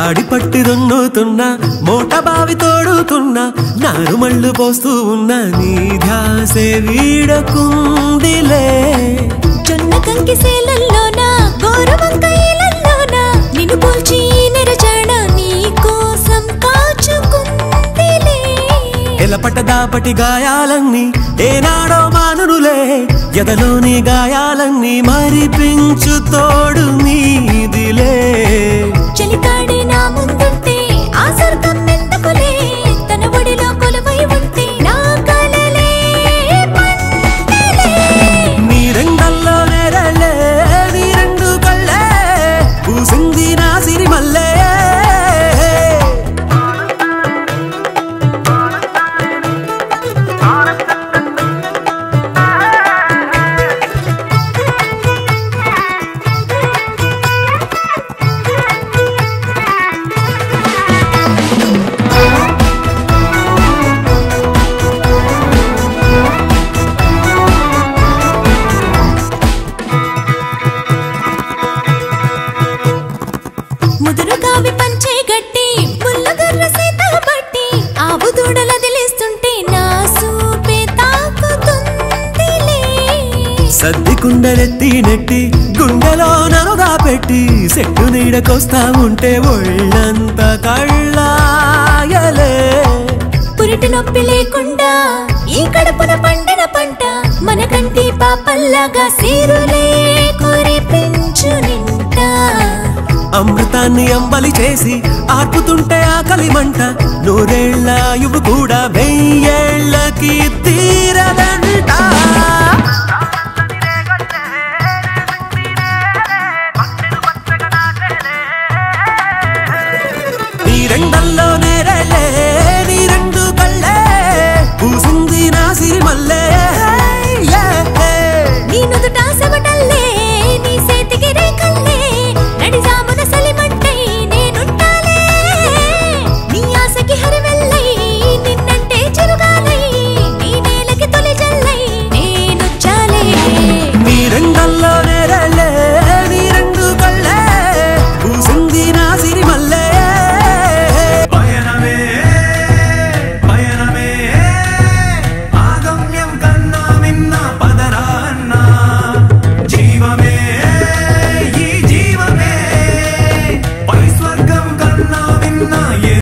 కాడి పట్టి దున్నుతున్నా మోట బావి తోడుతున్నా నారుమళ్ళు పోస్తూ ఉన్నా నీ ధ్యాసే వీడకుందిలే జొన్న కంకి సేలల్లోన గోరువంకాయలల్లోన నిన్ను పోల్చి నెరజాడ నీ కోసం కాచుకుందిలే ఎలపట దాపటి గాయాలన్నీ ఏనాడో మానునులే ఎదలోని గాయాలన్నీ మరిపించు తోడు నీదిలే చలికాడే నా ముందుంటే ఆ స్వర్గం ఎందుకులే తన ఒడిలో కొలువై ఉంటే నా కలలే పంటలే నీ రెండల్లో నేరళ్ళే నీ రెండు కళ్ళే పూసింది నా సిరిమల్లే ముదురు కావి పంచే గట్టి ముళ్ళగర్ర సీత పట్టి ఆవు దూడల దిలేస్తుంటే నా సూపే తాకుతుందిలే సద్ది కుండలెత్తి నెట్టి గుండెలో నరుగా పెట్టి సెట్టు నీడకొస్తా ఉంటే ఒళ్ళంత కళ్ళాయలే పురిటి నొప్పి లేకుండా ఈ కడుపున పండిన పంట మన కంటి పాపల్లాగా సీరులే కురిపించు నింట అమృతాన్ని అంబలి చేసి ఆర్పుతుంటే ఆకలి మంట నూరేళ్ల యువు కూడా వెయ్యేళ్ళకి తీరదన